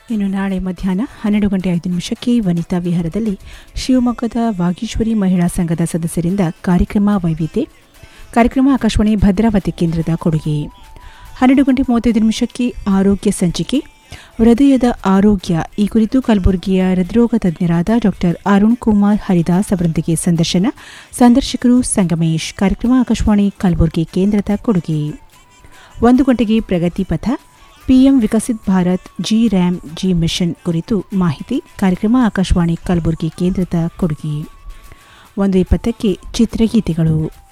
ಇನ್ನು ನಾಳೆ ಮಧ್ಯಾಹ್ನ ಹನ್ನೆರಡು ಗಂಟೆ ಐದು ನಿಮಿಷಕ್ಕೆ ವನಿತಾ ವಿಹಾರದಲ್ಲಿ ಶಿವಮೊಗ್ಗದ ವಾಗೀಶ್ವರಿ ಮಹಿಳಾ ಸಂಘದ ಸದಸ್ಯರಿಂದ ಕಾರ್ಯಕ್ರಮ ವೈವಿಧ್ಯ ಕಾರ್ಯಕ್ರಮ ಆಕಾಶವಾಣಿ ಭದ್ರಾವತಿ ಕೇಂದ್ರದ ಕೊಡುಗೆ ಹನ್ನೆರಡು ಗಂಟೆ ಮೂವತ್ತೈದು ನಿಮಿಷಕ್ಕೆ ಆರೋಗ್ಯ ಸಂಚಿಕೆ ಹೃದಯದ ಆರೋಗ್ಯ ಈ ಕುರಿತು ಕಲಬುರಗಿಯ ಹೃದ್ರೋಗ ತಜ್ಞರಾದ ಡಾಕ್ಟರ್ ಅರುಣ್ ಕುಮಾರ್ ಹರಿದಾಸ್ ಅವರೊಂದಿಗೆ ಸಂದರ್ಶನ ಸಂದರ್ಶಕರು ಸಂಗಮೇಶ್ ಕಾರ್ಯಕ್ರಮ ಆಕಾಶವಾಣಿ ಕಲಬುರಗಿ ಕೇಂದ್ರದ ಕೊಡುಗೆ ಒಂದು ಗಂಟೆಗೆ ಪ್ರಗತಿ ಪಥ PM Viksit Bharat G RAM G mission ಕುರಿತು ಮಾಹಿತಿ ಕಾರ್ಯಕ್ರಮ ಆಕಾಶವಾಣಿ ಕಲಬುರಗಿ ಕೇಂದ್ರದ ಕೊಡುಗೆ ಒಂದು ಇಪ್ಪತ್ತಕ್ಕೆ ಚಿತ್ರಗೀತೆಗಳು